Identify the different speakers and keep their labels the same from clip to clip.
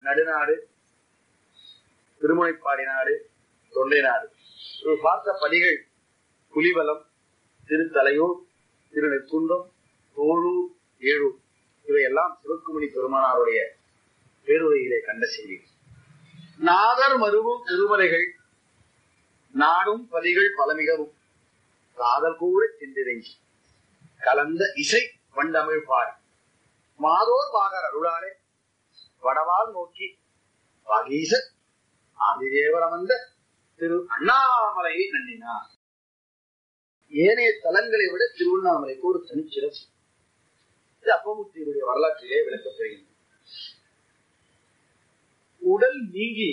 Speaker 1: நடுநாடு திருமுனைப்பாடி நாடு தொண்டை நாடு இவர் பார்த்த பணிகள் புலிவலம் திருத்தலையூர் திருநெற்குன்றம் தோழூர் ஏழூர் இவையெல்லாம் சிவக்குமணி பெருமானாருடைய பேருரையிலே கண்ட செய்தி நாதர் மருவும் திருமலைகள் நாடும் பதிகள் பலமிகவும் காதல் கூட சென்றிறங்கி கலந்த இசை வண்டமிழ் பாடி மாதோர் பாகர் அருளாலே வடவால் நோக்கி வாகீச ஆதிதேவர் அமர்ந்த திரு அண்ணாமலையை நன்னினார் ஏனைய தலங்களை விட திருவண்ணாமலைக்கு ஒரு தனிச்சிறப்பு இது அப்பமுத்தியுடைய வரலாற்றிலே விளக்கப்படுகிறது உடல் நீங்கி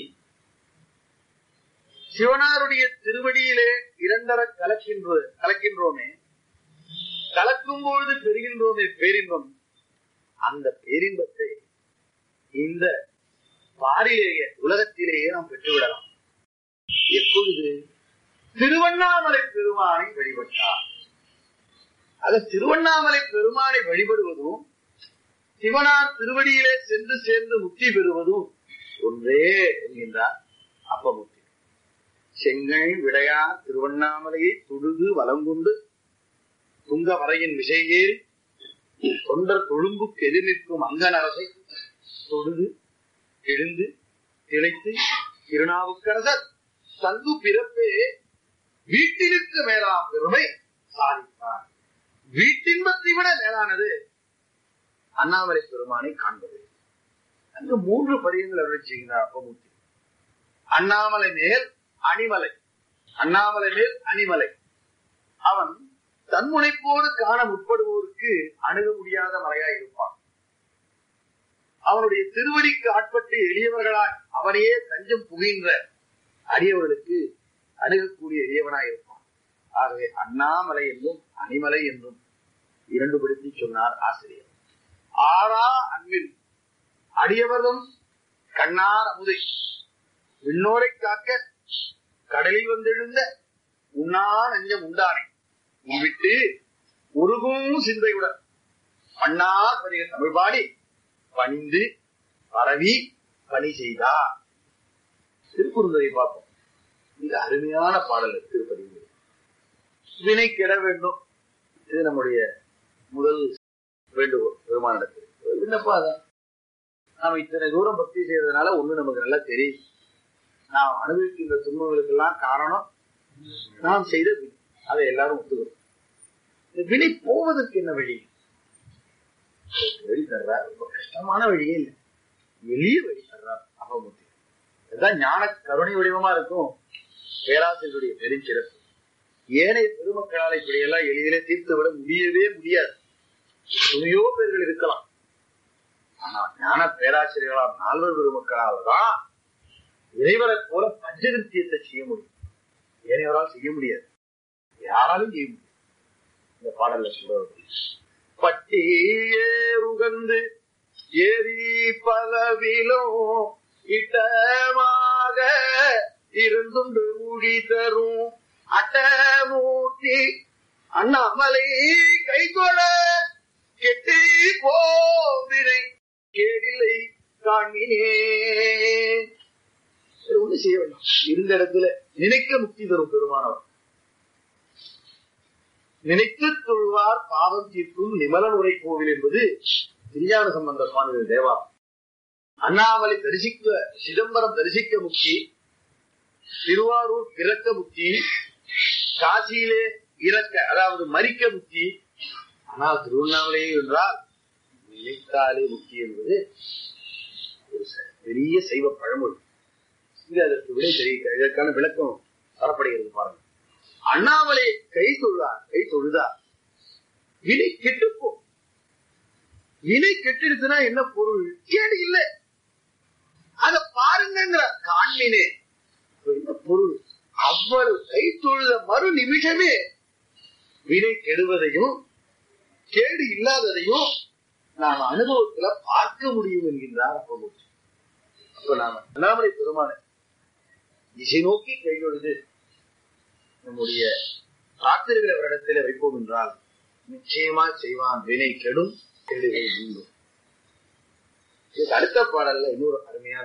Speaker 1: சிவனாருடைய திருவடியிலே இரண்டர கலக்கின்ற கலக்கின்றோமே கலக்கும் பொழுது பெறுகின்றோமே பேரின்பம் அந்த பேரின்பத்தை இந்த பாரிலேயே உலகத்திலேயே நாம் பெற்றுவிடலாம் எப்பொழுது திருவண்ணாமலை பெருமானை வழிபட்டார் அது திருவண்ணாமலை பெருமானை வழிபடுவதும் சிவனார் திருவடியிலே சென்று சேர்ந்து முக்தி பெறுவதும் ஒன்றே என்கின்றார் அப்பமுத்தி செங்கை விடையார் திருவண்ணாமலையை தொழுது வலங்கொண்டு துங்க வரையின் விசையேறி தொண்டர் தொழும்புக்கு எதிர் நிற்கும் அங்கனரசை தொழுது எழுந்து திளைத்து திருநாவுக்கரசர் தந்து பிறப்பே வீட்டிற்கு மேலாம் பெருமை சாதித்தார் வீட்டின்பத்தை விட மேலானது அண்ணாமலை பெருமானை காண்பது அங்கு மூன்று பதியங்கள் அருள் செய்கிறார் அப்பமூர்த்தி அண்ணாமலை மேல் அணிமலை அண்ணாமலை மேல் அணிமலை அவன் தன்முனைப்போடு காண முற்படுவோருக்கு அணுக முடியாத மலையாய் இருப்பான் அவனுடைய திருவடிக்கு ஆட்பட்டு எளியவர்களாய் அவனையே தஞ்சம் புகின்ற அடியவர்களுக்கு அணுகக்கூடிய எளியவனாய் இருப்பான் ஆகவே அண்ணாமலை என்றும் அணிமலை என்றும் இரண்டு படுத்தி சொன்னார் ஆசிரியர் ஆறா அன்பில் அடியவர்களும் கண்ணார் அமுதை விண்ணோரை காக்க கடலில் வந்தெழுந்த உண்ணா நெஞ்சம் உண்டானே விட்டு உருகும் சிந்தையுடன் மன்னார் பதிக தமிழ் பாடி பணிந்து பரவி பணி செய்தார் திருக்குறுந்தரை பார்ப்போம் மிக அருமையான பாடல் திருப்பதி வினை கெட வேண்டும் இது நம்முடைய முதல் வேண்டுகோள் பெருமானிடத்தில் என்னப்பா அதான் நாம இத்தனை தூரம் பக்தி செய்யறதுனால ஒண்ணு நமக்கு நல்லா தெரியும் நாம் அனுபவிக்கின்ற துன்பங்களுக்கெல்லாம் காரணம் நாம் செய்த வினை அதை எல்லாரும் ஒத்துக்கிறோம் இந்த வினை போவதற்கு என்ன வழி வழி தர்றார் ரொம்ப கஷ்டமான வழியே இல்லை எளிய வழி தர்றார் அப்பமுத்தி இதுதான் ஞான கருணை வடிவமா இருக்கும் பேராசிரியருடைய பெருஞ்சிறப்பு ஏனைய பெருமக்களால் இப்படியெல்லாம் எளிதிலே தீர்த்து விட முடியவே முடியாது துணையோ பேர்கள் இருக்கலாம் ஆனா ஞான பேராசிரியர்களால் நால்வர் பெருமக்களால் தான் இறைவரை போல பஞ்சகிருத்தியத்தை செய்ய முடியும் ஏனையவரால் செய்ய முடியாது யாராலும் செய்ய முடியும் இந்த பாடல்ல சொல்றது பட்டியேறுகந்து ஏறி பலவிலும் இட்டமாக இருந்துண்டு ஊழி தரும் அட்டமூர்த்தி அண்ணாமலை கைகொள கெட்டி போவினை கேடில்லை காண்மினே ஒண்ணு செய்ய வேண்டாம் இருந்த இடத்துல நினைக்க முக்தி தரும் பெருமானவர் நினைத்து தொழுவார் பாவம் தீர்க்கும் நிமலன் உரை கோவில் என்பது திருஞான சம்பந்த சுவாமிகள் தேவா அண்ணாமலை தரிசிக்க சிதம்பரம் தரிசிக்க முக்தி திருவாரூர் பிறக்க முக்தி காசியிலே இறக்க அதாவது மறிக்க முக்தி ஆனால் திருவண்ணாமலையே என்றால் நினைத்தாலே முக்தி என்பது ஒரு பெரிய சைவ பழமொழி இங்க அதற்கு விடை தெரிவிக்க இதற்கான விளக்கம் தரப்படுகிறது பாருங்க அண்ணாமலை கை தொழுதார் கை தொழுதார் வினை கெட்டுப்போ வினை கெட்டுடுச்சுன்னா என்ன பொருள் கேடு இல்லை அத பாருங்கிற காண்மினே என்ன பொருள் அவ்வளவு கை தொழுத மறு நிமிஷமே வினை கெடுவதையும் கேடு இல்லாததையும் நாம் அனுபவத்துல பார்க்க முடியும் என்கின்றார் அப்ப அப்ப நாம அண்ணாமலை பெருமான திசை நோக்கி கையொழுது நம்முடைய பிரார்த்தனைகளை அவரிடத்துல வைப்போம் என்றால் நிச்சயமா செய்வான் வினை கெடும் கெடுகை மீண்டும் இதுக்கு அடுத்த பாடல்ல இன்னொரு அருமையான